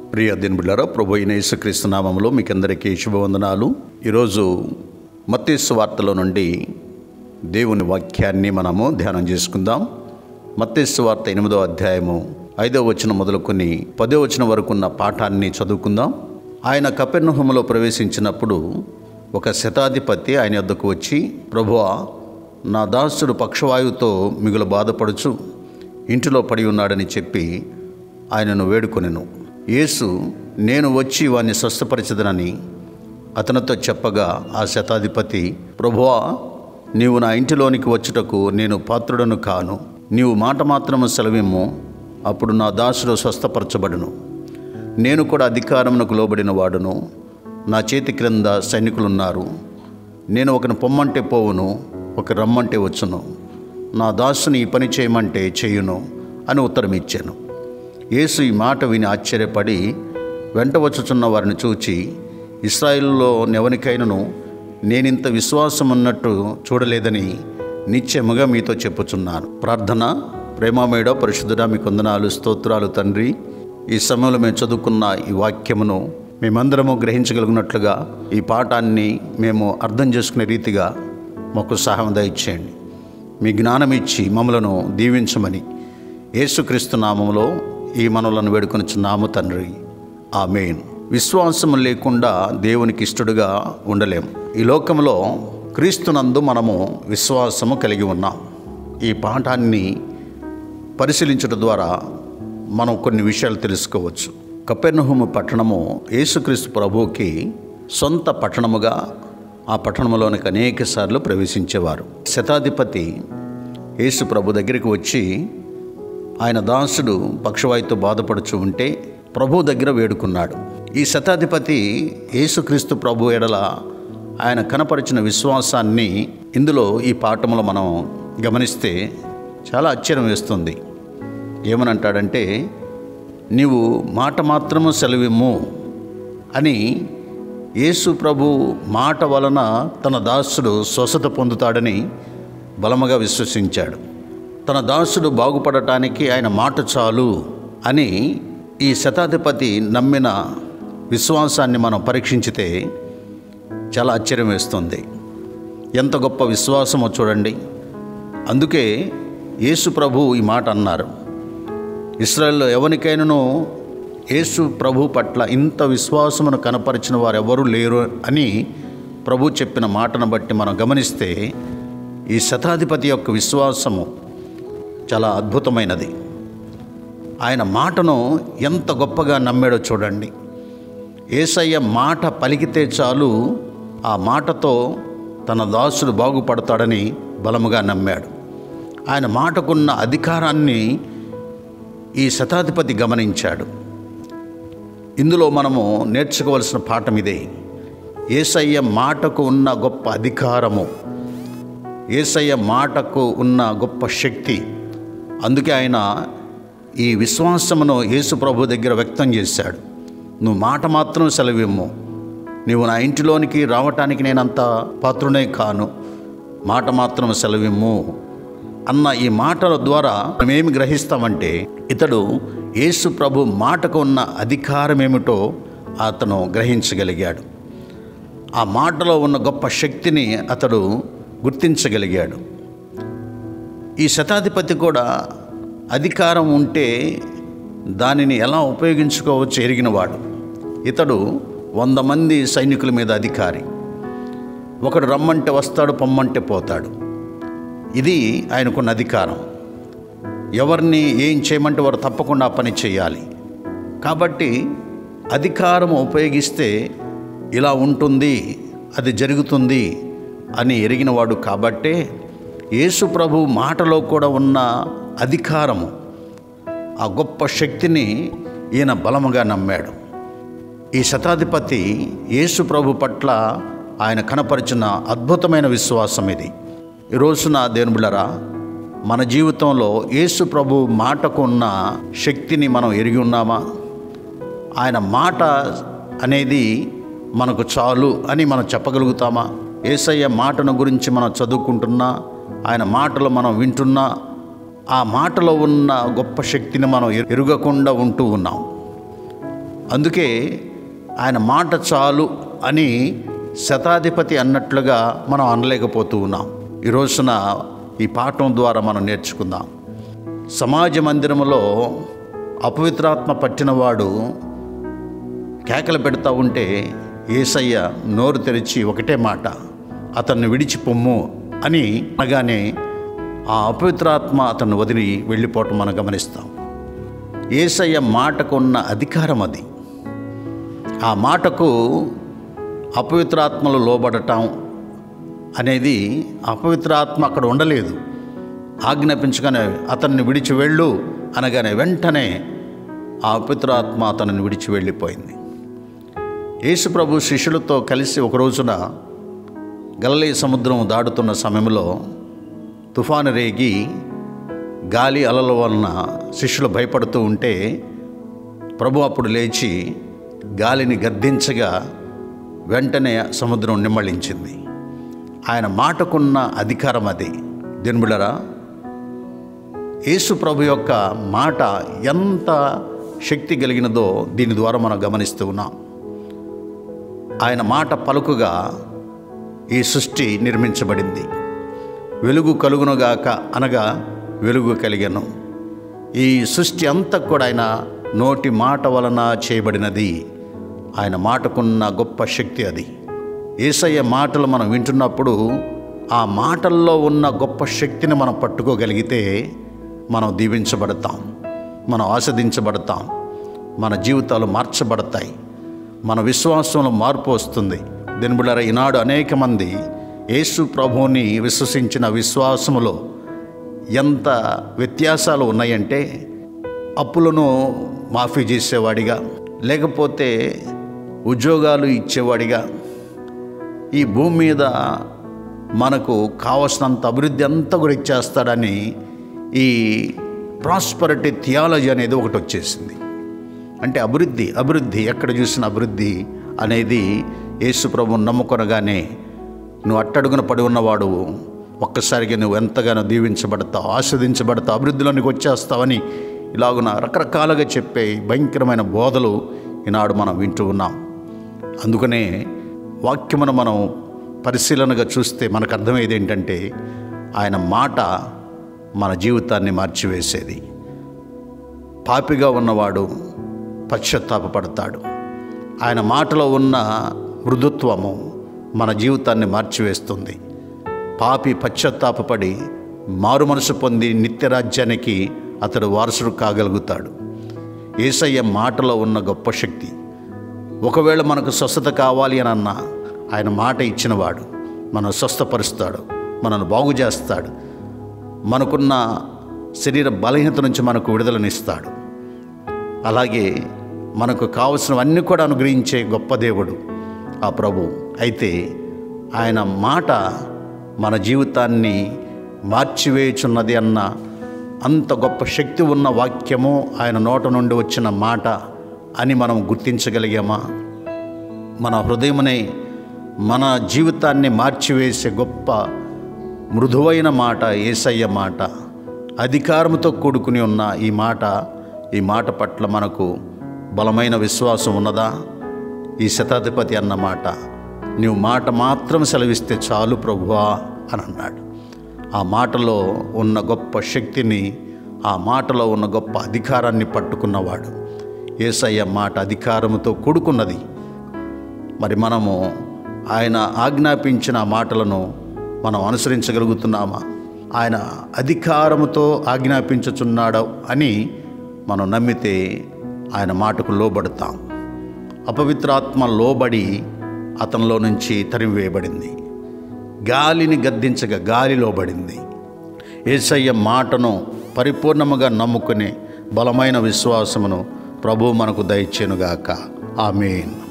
ప్రియ దినబిళ్ళారా ప్రభు అయిన యేసుక్రీస్తు నామంలో మీకు అందరికీ శుభవందనాలు ఈరోజు మత్తీసు వార్తలో నుండి దేవుని వాక్యాన్ని మనము ధ్యానం చేసుకుందాం మత్తీసు వార్త ఎనిమిదో అధ్యాయము ఐదో వచనం మొదలుకొని పదో వచనం వరకు ఉన్న పాఠాన్ని చదువుకుందాం ఆయన కపెర్నహుములో ప్రవేశించినప్పుడు ఒక శతాధిపతి ఆయన వద్దకు వచ్చి ప్రభువా నా దాసుడు పక్షవాయువుతో మిగులు బాధపడుచు ఇంటిలో పడి ఉన్నాడని చెప్పి ఆయనను వేడుకొనెను యేసు నేను వచ్చి వాణ్ణి స్వస్థపరచదనని అతనితో చెప్పగా ఆ శతాధిపతి ప్రభువా నీవు నా ఇంటిలోనికి వచ్చుటకు నేను పాత్రుడను కాను నీవు మాట మాత్రము సెలవిమ్ము అప్పుడు నా దాసుడు స్వస్థపరచబడును నేను కూడా అధికారమునకు లోబడిన వాడును నా చేతి క్రింద సైనికులున్నారు నేను ఒకని పొమ్మంటే పోవును ఒక రమ్మంటే వచ్చును నా దాసుని ఈ పని చేయమంటే చేయును అని ఉత్తరం ఇచ్చాను యేసు ఈ మాట విని ఆశ్చర్యపడి వెంట వచ్చుచున్న వారిని చూచి ఇస్రాయిల్లో నెవనికైనను నేనింత విశ్వాసం ఉన్నట్టు చూడలేదని నిత్యముగా మీతో చెప్పుచున్నాను ప్రార్థన ప్రేమామేడ పరిశుద్ధుడా మీ కొందనాలు స్తోత్రాలు తండ్రి ఈ సమయంలో మేము చదువుకున్న ఈ వాక్యమును మేమందరము గ్రహించగలిగినట్లుగా ఈ పాఠాన్ని మేము అర్థం చేసుకునే రీతిగా మాకు సహాయం దయచేయండి మీ జ్ఞానం ఇచ్చి మమ్మలను దీవించమని యేసుక్రీస్తు నామములో ఈ మనలను వేడుకొనిచున్నాము తండ్రి ఆమెన్ విశ్వాసం లేకుండా దేవునికి ఇష్టడుగా ఉండలేం ఈ లోకంలో క్రీస్తునందు మనము విశ్వాసము కలిగి ఉన్నాం ఈ పాఠాన్ని పరిశీలించడం ద్వారా మనం కొన్ని విషయాలు తెలుసుకోవచ్చు కపెర్నహుము పట్టణము యేసుక్రీస్తు ప్రభువుకి సొంత పట్టణముగా ఆ పట్టణంలోనికి అనేక సార్లు ప్రవేశించేవారు శతాధిపతి యేసు ప్రభు దగ్గరికి వచ్చి ఆయన దాసుడు పక్షవాయుతో బాధపడుచు ఉంటే ప్రభు దగ్గర వేడుకున్నాడు ఈ శతాధిపతి యేసుక్రీస్తు ప్రభు ఎడల ఆయన కనపరిచిన విశ్వాసాన్ని ఇందులో ఈ పాఠంలో మనం గమనిస్తే చాలా ఆశ్చర్యం వేస్తుంది ఏమనంటాడంటే నీవు మాట మాత్రము సెలవిమ్ము అని యేసు ప్రభు మాట వలన తన దాసుడు స్వస్థత పొందుతాడని బలముగా విశ్వసించాడు తన దాసుడు బాగుపడటానికి ఆయన మాట చాలు అని ఈ శతాధిపతి నమ్మిన విశ్వాసాన్ని మనం పరీక్షించితే చాలా ఆశ్చర్యం వేస్తుంది ఎంత గొప్ప విశ్వాసమో చూడండి అందుకే యేసు ప్రభు ఈ మాట అన్నారు ఇస్రాయల్లో ఎవరికైనాను యేసు ప్రభు పట్ల ఇంత విశ్వాసమును కనపరిచిన వారు ఎవరు లేరు అని ప్రభు చెప్పిన మాటను బట్టి మనం గమనిస్తే ఈ శతాధిపతి యొక్క విశ్వాసము చాలా అద్భుతమైనది ఆయన మాటను ఎంత గొప్పగా నమ్మాడో చూడండి ఏసయ్య మాట పలికితే చాలు ఆ మాటతో తన దాసుడు బాగుపడతాడని బలముగా నమ్మాడు ఆయన మాటకున్న అధికారాన్ని ఈ శతాధిపతి గమనించాడు ఇందులో మనము నేర్చుకోవలసిన పాఠం ఇదే ఏసయ్య మాటకు ఉన్న గొప్ప అధికారము ఏసయ్య మాటకు ఉన్న గొప్ప శక్తి అందుకే ఆయన ఈ విశ్వాసమును యేసు ప్రభు దగ్గర వ్యక్తం చేశాడు నువ్వు మాట మాత్రం సెలవిమ్ము నీవు నా ఇంటిలోనికి రావటానికి నేనంత పాత్రునే కాను మాట మాత్రం సెలవిమ్ము అన్న ఈ మాటల ద్వారా మేమి గ్రహిస్తామంటే ఇతడు యేసు ప్రభు మాటకు ఉన్న అధికారం ఏమిటో అతను గ్రహించగలిగాడు ఆ మాటలో ఉన్న గొప్ప శక్తిని అతడు గుర్తించగలిగాడు ఈ శతాధిపతి కూడా అధికారం ఉంటే దానిని ఎలా ఉపయోగించుకోవచ్చు ఎరిగినవాడు ఇతడు వంద మంది సైనికుల మీద అధికారి ఒకడు రమ్మంటే వస్తాడు పొమ్మంటే పోతాడు ఇది ఆయనకున్న అధికారం ఎవరిని ఏం చేయమంటే వారు తప్పకుండా ఆ పని చేయాలి కాబట్టి అధికారం ఉపయోగిస్తే ఇలా ఉంటుంది అది జరుగుతుంది అని ఎరిగినవాడు కాబట్టే యేసు ప్రభు మాటలో కూడా ఉన్న అధికారము ఆ గొప్ప శక్తిని ఈయన బలముగా నమ్మాడు ఈ శతాధిపతి యేసు ప్రభు పట్ల ఆయన కనపరిచిన అద్భుతమైన విశ్వాసం ఇది ఈ రోజున దేవునిబిళ్ళరా మన జీవితంలో యేసు ప్రభు మాటకు ఉన్న శక్తిని మనం ఎరిగి ఉన్నామా ఆయన మాట అనేది మనకు చాలు అని మనం చెప్పగలుగుతామా ఏసయ్య మాటను గురించి మనం చదువుకుంటున్నా ఆయన మాటలు మనం వింటున్నా ఆ మాటలో ఉన్న గొప్ప శక్తిని మనం ఎరుగకుండా ఉంటూ ఉన్నాం అందుకే ఆయన మాట చాలు అని శతాధిపతి అన్నట్లుగా మనం అనలేకపోతూ ఉన్నాం ఈ రోజున ఈ పాఠం ద్వారా మనం నేర్చుకుందాం సమాజ మందిరంలో అపవిత్రాత్మ పట్టినవాడు కేకలు పెడతా ఉంటే ఏసయ్య నోరు తెరిచి ఒకటే మాట అతన్ని విడిచి పొమ్ము అని అనగానే ఆ అపవిత్రాత్మ అతన్ని వదిలి వెళ్ళిపోవటం మనం గమనిస్తాం ఏసయ్య మాటకున్న అధికారం అది ఆ మాటకు అపవిత్రాత్మలు లోబడటం అనేది అపవిత్రాత్మ అక్కడ ఉండలేదు ఆజ్ఞాపించగానే అతన్ని విడిచి వెళ్ళు అనగానే వెంటనే ఆ అపవిత్రాత్మ అతనిని విడిచి వెళ్ళిపోయింది యేసుప్రభు శిష్యులతో కలిసి ఒక రోజున గల్లీ సముద్రం దాటుతున్న సమయంలో తుఫాను రేగి గాలి అలల వలన శిష్యులు భయపడుతూ ఉంటే ప్రభు అప్పుడు లేచి గాలిని గద్దించగా వెంటనే సముద్రం నిమ్మళించింది ఆయన మాటకున్న అధికారం అది దినుబులరా యేసు ప్రభు యొక్క మాట ఎంత శక్తి కలిగినదో దీని ద్వారా మనం గమనిస్తూ ఉన్నాం ఆయన మాట పలుకుగా ఈ సృష్టి నిర్మించబడింది వెలుగు కలుగునుగాక అనగా వెలుగు కలిగను ఈ సృష్టి అంతా కూడా ఆయన నోటి మాట వలన చేయబడినది ఆయన మాటకున్న గొప్ప శక్తి అది ఏసయ్య మాటలు మనం వింటున్నప్పుడు ఆ మాటల్లో ఉన్న గొప్ప శక్తిని మనం పట్టుకోగలిగితే మనం దీవించబడతాం మనం ఆస్వాదించబడతాం మన జీవితాలు మార్చబడతాయి మన విశ్వాసంలో మార్పు వస్తుంది దినబులర ఈనాడు అనేక మంది యేసు ప్రభువుని విశ్వసించిన విశ్వాసములో ఎంత వ్యత్యాసాలు ఉన్నాయంటే అప్పులను మాఫీ చేసేవాడిగా లేకపోతే ఉద్యోగాలు ఇచ్చేవాడిగా ఈ భూమి మీద మనకు కావలసినంత అభివృద్ధి అంతా కూడా ఇచ్చేస్తాడని ఈ ప్రాస్పరిటీ థియాలజీ అనేది ఒకటి వచ్చేసింది అంటే అభివృద్ధి అభివృద్ధి ఎక్కడ చూసిన అభివృద్ధి అనేది యేసు ప్రభువుని నమ్ముకొనగానే నువ్వు అట్టడుగున పడి ఉన్నవాడు ఒక్కసారిగా నువ్వు ఎంతగానో దీవించబడతావు ఆస్వాదించబడతావు అభివృద్ధిలోనికి వచ్చేస్తావని ఇలాగున రకరకాలుగా చెప్పే భయంకరమైన బోధలు ఈనాడు మనం వింటూ ఉన్నాం అందుకనే వాక్యమును మనం పరిశీలనగా చూస్తే మనకు అర్థమయ్యేది ఏంటంటే ఆయన మాట మన జీవితాన్ని మార్చివేసేది పాపిగా ఉన్నవాడు పశ్చాత్తాపడతాడు ఆయన మాటలో ఉన్న మృదుత్వము మన జీవితాన్ని మార్చివేస్తుంది పాపి పశ్చాత్తాపడి మారు మనసు పొంది నిత్యరాజ్యానికి అతడు వారసుడు కాగలుగుతాడు ఏసయ్య మాటలో ఉన్న గొప్ప శక్తి ఒకవేళ మనకు స్వస్థత కావాలి అని అన్నా ఆయన మాట ఇచ్చినవాడు మనం స్వస్థపరుస్తాడు మనను బాగు చేస్తాడు మనకున్న శరీర బలహీనత నుంచి మనకు విడుదలనిస్తాడు అలాగే మనకు కావలసినవన్నీ కూడా అనుగ్రహించే గొప్ప దేవుడు ఆ ప్రభు అయితే ఆయన మాట మన జీవితాన్ని మార్చివేయుచున్నది అన్న అంత గొప్ప శక్తి ఉన్న వాక్యము ఆయన నోట నుండి వచ్చిన మాట అని మనం గుర్తించగలిగామా మన హృదయమునే మన జీవితాన్ని మార్చివేసే గొప్ప మృదువైన మాట ఏసయ్య మాట అధికారంతో కూడుకుని ఉన్న ఈ మాట ఈ మాట పట్ల మనకు బలమైన విశ్వాసం ఉన్నదా ఈ శతాధిపతి అన్న మాట నీవు మాట మాత్రం సెలవిస్తే చాలు ప్రభువా అని అన్నాడు ఆ మాటలో ఉన్న గొప్ప శక్తిని ఆ మాటలో ఉన్న గొప్ప అధికారాన్ని పట్టుకున్నవాడు ఏసయ్య మాట అధికారముతో కూడుకున్నది మరి మనము ఆయన ఆజ్ఞాపించిన ఆ మాటలను మనం అనుసరించగలుగుతున్నామా ఆయన అధికారముతో ఆజ్ఞాపించుచున్నాడు అని మనం నమ్మితే ఆయన మాటకు లోబడతాం అపవిత్రాత్మ లోబడి అతనిలో నుంచి తరిమివేయబడింది గాలిని గద్దించగా గాలి లోబడింది ఏసయ్య మాటను పరిపూర్ణముగా నమ్ముకునే బలమైన విశ్వాసమును ప్రభు మనకు దయచేనుగాక ఆమెన్